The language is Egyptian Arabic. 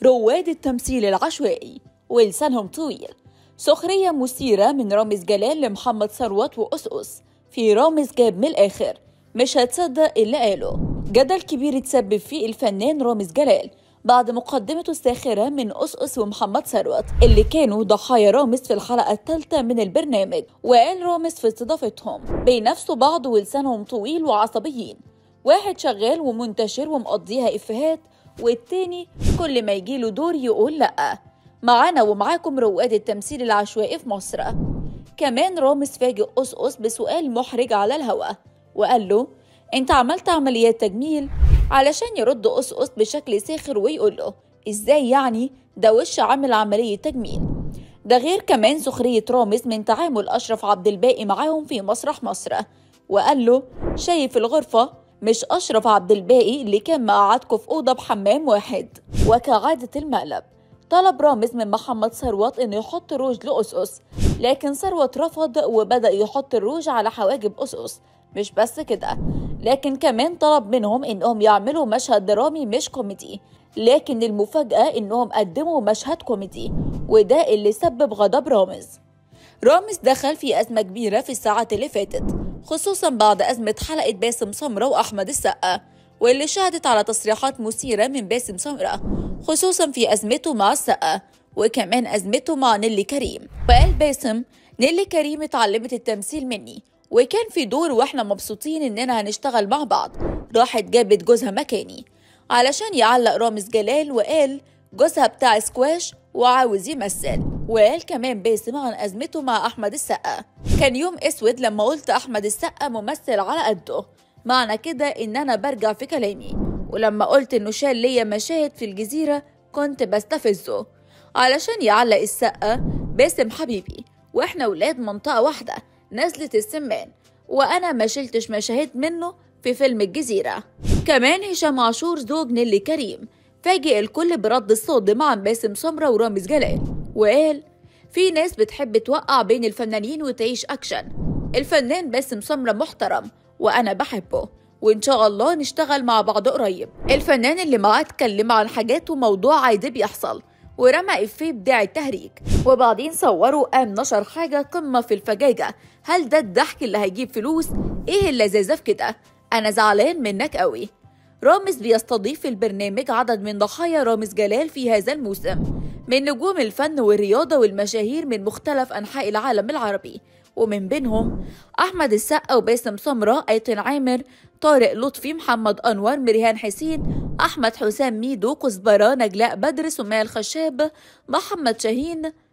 رواد التمثيل العشوائي ولسانهم طويل سخرية مثيرة من رامز جلال لمحمد ثروت وأسقس في رامز جاب من الآخر مش هتصدق اللي قاله جدل كبير اتسبب فيه الفنان رامز جلال بعد مقدمته الساخرة من أسقس ومحمد ثروت اللي كانوا ضحايا رامز في الحلقة الثالثة من البرنامج وقال رامز في استضافتهم بينافسوا بعض ولسانهم طويل وعصبيين واحد شغال ومنتشر ومقضيها إفيهات والتاني كل ما يجيله دور يقول لأ معانا ومعاكم رواد التمثيل العشوائي في مصر كمان رامز فاجئ أسقس بسؤال محرج على الهوا وقال له انت عملت عمليات تجميل علشان يرد أسقس بشكل ساخر ويقول له ازاي يعني ده وش عامل عملية تجميل ده غير كمان سخرية رامز من تعامل أشرف عبد الباقي معاهم في مسرح مصر وقال له شايف الغرفة مش أشرف عبد الباقي اللي كان مقعدكوا في أوضة بحمام واحد وكعادة المقلب طلب رامز من محمد ثروت انه يحط روج لأسقس لكن ثروت رفض وبدأ يحط الروج على حواجب أسقس مش بس كده لكن كمان طلب منهم انهم يعملوا مشهد درامي مش كوميدي لكن المفاجأة انهم قدموا مشهد كوميدي وده اللي سبب غضب رامز رامز دخل في أزمة كبيرة في الساعات اللي فاتت خصوصا بعد أزمة حلقة باسم سمرة وأحمد السقا واللي شهدت على تصريحات مثيرة من باسم سمرة خصوصا في أزمته مع السقا وكمان أزمته مع نيلي كريم وقال باسم نيلي كريم اتعلمت التمثيل مني وكان في دور واحنا مبسوطين اننا هنشتغل مع بعض راحت جابت جوزها مكاني علشان يعلق رامز جلال وقال جوزها بتاع سكواش وعاوز يمثل وقال كمان باسم عن أزمته مع أحمد السقا كان يوم أسود لما قلت أحمد السقا ممثل على قده معنى كده إن أنا برجع في كلامي ولما قلت إنه شال ليا مشاهد في الجزيرة كنت بستفزه علشان يعلق السقا باسم حبيبي وإحنا ولاد منطقة واحدة نزلة السمان وأنا ما شلتش مشاهد منه في فيلم الجزيرة كمان هشام عاشور زوج نيلي كريم فاجئ الكل برد الصادم عن باسم سمرة ورامز جلال وقال في ناس بتحب توقع بين الفنانين وتعيش أكشن الفنان باسم سمرة محترم وأنا بحبه وإن شاء الله نشتغل مع بعض قريب الفنان اللي معاه اتكلم عن حاجات وموضوع عادي بيحصل ورمى إفيه بداعي التهريج وبعدين صوروا قام نشر حاجة قمة في الفجاجة هل ده الضحك اللي هيجيب فلوس؟ إيه اللذاذة في كده؟ أنا زعلان منك قوي رامز بيستضيف في البرنامج عدد من ضحايا رامز جلال في هذا الموسم من نجوم الفن والرياضة والمشاهير من مختلف أنحاء العالم العربي ومن بينهم أحمد السقا وباسم سمرة أيتن عامر طارق لطفي محمد أنور مريهان حسين أحمد حسام ميدو كزبرة نجلاء بدر سمية الخشاب محمد شاهين